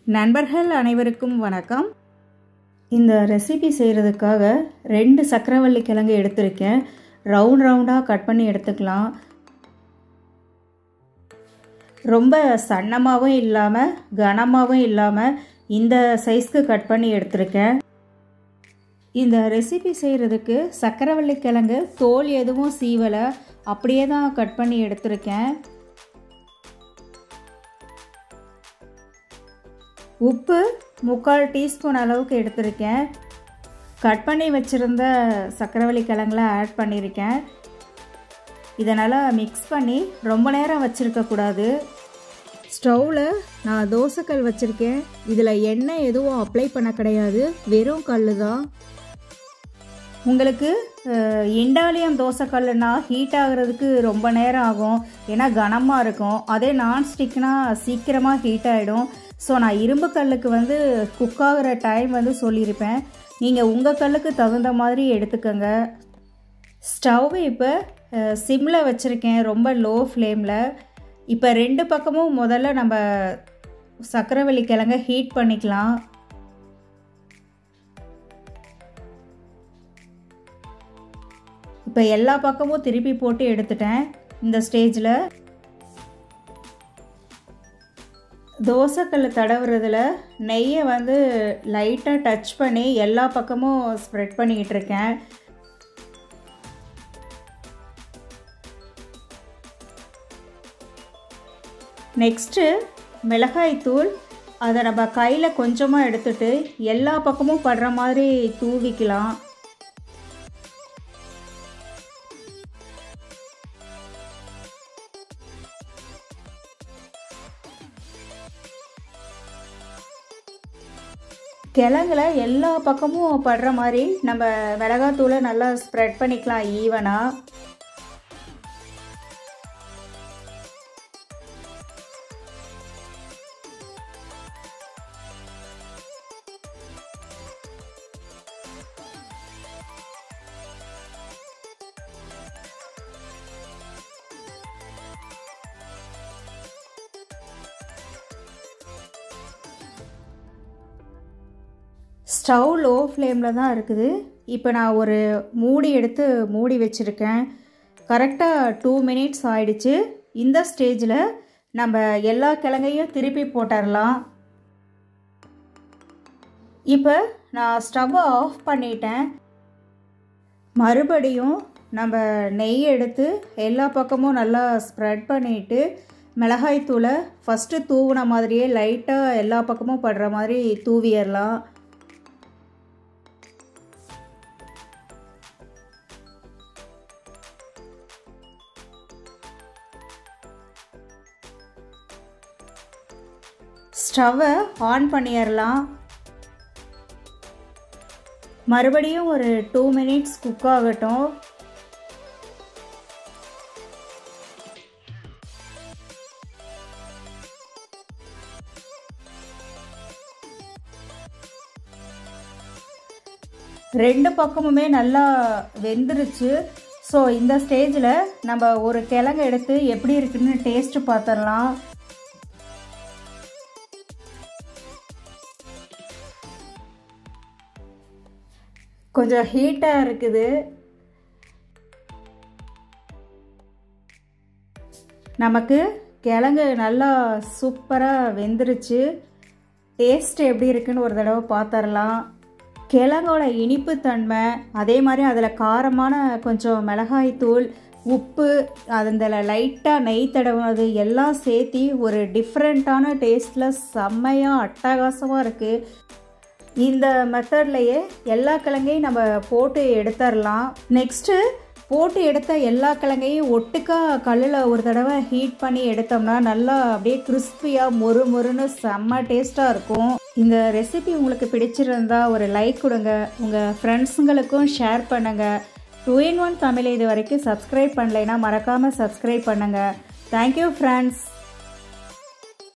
நண்பர்கள் அனைவருக்கும் வணக்கம் இந்த ரெசிபி செய்கிறதுக்காக ரெண்டு சக்கரவள்ளி கிழங்கு எடுத்திருக்கேன் ரவுண்ட் ரவுண்டாக கட் பண்ணி எடுத்துக்கலாம் ரொம்ப சன்னமாகவும் இல்லாமல் கனமாகவும் இல்லாமல் இந்த சைஸ்க்கு கட் பண்ணி எடுத்திருக்கேன் இந்த ரெசிபி செய்கிறதுக்கு சக்கரவள்ளி கிழங்கு தோல் எதுவும் சீவலை அப்படியே தான் கட் பண்ணி எடுத்திருக்கேன் உப்பு முக்கால் டீஸ்பூன் அளவுக்கு எடுத்திருக்கேன் கட் பண்ணி வச்சுருந்த சக்கரவள்ளி கிழங்குல ஆட் பண்ணியிருக்கேன் இதனால் மிக்ஸ் பண்ணி ரொம்ப நேரம் வச்சுருக்கக்கூடாது ஸ்டவ்வில் நான் தோசைக்கல் வச்சுருக்கேன் இதில் எண்ணெய் எதுவும் அப்ளை பண்ண கிடையாது வெறும் கல் தான் உங்களுக்கு இண்டாலியம் தோசைக்கல்லுனா ஹீட் ஆகிறதுக்கு ரொம்ப நேரம் ஆகும் ஏன்னா கனமாக இருக்கும் அதே நான்ஸ்டிக்னா சீக்கிரமாக ஹீட் ஆகிடும் ஸோ நான் இரும்பு கல்லுக்கு வந்து குக் ஆகிற டைம் வந்து சொல்லியிருப்பேன் நீங்கள் உங்கள் கல்லுக்கு தகுந்த மாதிரி எடுத்துக்கோங்க ஸ்டவ் இப்போ சிம்மில் வச்சுருக்கேன் ரொம்ப லோ ஃப்ளேமில் இப்போ ரெண்டு பக்கமும் முதல்ல நம்ம சக்கரவள்ளி கிழங்க ஹீட் பண்ணிக்கலாம் இப்போ எல்லா பக்கமும் திருப்பி போட்டு எடுத்துட்டேன் இந்த ஸ்டேஜில் தோசைக்கல் தடவுறதுல நெய்யை வந்து லைட்டாக டச் பண்ணி எல்லா பக்கமும் ஸ்ப்ரெட் பண்ணிக்கிட்டு இருக்கேன் நெக்ஸ்ட்டு மிளகாய்த்தூள் அதை நம்ம கையில் கொஞ்சமாக எடுத்துட்டு எல்லா பக்கமும் படுற மாதிரி தூவிக்கலாம் கிழங்குல எல்லா பக்கமும் படுற மாதிரி நம்ம மிளகாத்தூளை நல்லா ஸ்ப்ரெட் பண்ணிக்கலாம் ஈவனாக ஸ்டவ் லோ ஃப்ளேமில் தான் இருக்குது இப்போ நான் ஒரு மூடி எடுத்து மூடி வச்சுருக்கேன் கரெக்டாக டூ மினிட்ஸ் ஆயிடுச்சு இந்த ஸ்டேஜில் நம்ம எல்லா கிழங்கையும் திருப்பி போட்டுடலாம் இப்போ நான் ஸ்டவ்வை ஆஃப் பண்ணிட்டேன் மறுபடியும் நம்ம நெய் எடுத்து எல்லா பக்கமும் நல்லா ஸ்ப்ரெட் பண்ணிவிட்டு மிளகாய்த்தூளை ஃபஸ்ட்டு தூவின மாதிரியே லைட்டாக எல்லா பக்கமும் படுற மாதிரி தூவிடலாம் ஸ்டவ்வை ஆன் பண்ணிடலாம் மறுபடியும் ஒரு டூ மினிட்ஸ் குக் ஆகட்டும் ரெண்டு பக்கமுமே நல்லா வெந்துருச்சு ஸோ இந்த ஸ்டேஜில் நம்ம ஒரு கிழங்கு எடுத்து எப்படி இருக்குன்னு டேஸ்ட்டு பார்த்துடலாம் கொஞ்சம் ஹீட்டாக இருக்குது நமக்கு கிழங்கு நல்லா சூப்பராக வெந்துருச்சு டேஸ்ட் எப்படி இருக்குன்னு ஒரு தடவை பார்த்துடலாம் கிழங்கோட இனிப்பு தன்மை அதே மாதிரி அதில் காரமான கொஞ்சம் மிளகாய்த்தூள் உப்பு அதில் லைட்டாக நெய் தடவுனது எல்லாம் சேர்த்தி ஒரு டிஃப்ரெண்ட்டான டேஸ்ட்டில் செம்மையாக அட்டகாசமாக இருக்குது இந்த மெத்தட்லையே எல்லா கிழங்கையும் நம்ம போட்டு எடுத்துடலாம் நெக்ஸ்ட்டு போட்டு எடுத்த எல்லா கிழங்கையும் ஒட்டுக்கா கல்லில் ஒரு தடவை ஹீட் பண்ணி எடுத்தோம்னா நல்லா அப்படியே கிறிஸ்பியாக மொறு மொறுன்னு செம்ம டேஸ்ட்டாக இருக்கும் இந்த ரெசிபி உங்களுக்கு பிடிச்சிருந்தா ஒரு லைக் கொடுங்க உங்கள் ஃப்ரெண்ட்ஸுங்களுக்கும் ஷேர் பண்ணுங்கள் டூ இன் ஒன் தமிழ் இது வரைக்கும் சப்ஸ்கிரைப் பண்ணலைன்னா மறக்காமல் சப்ஸ்கிரைப் பண்ணுங்கள் தேங்க்யூ ஃப்ரெண்ட்ஸ்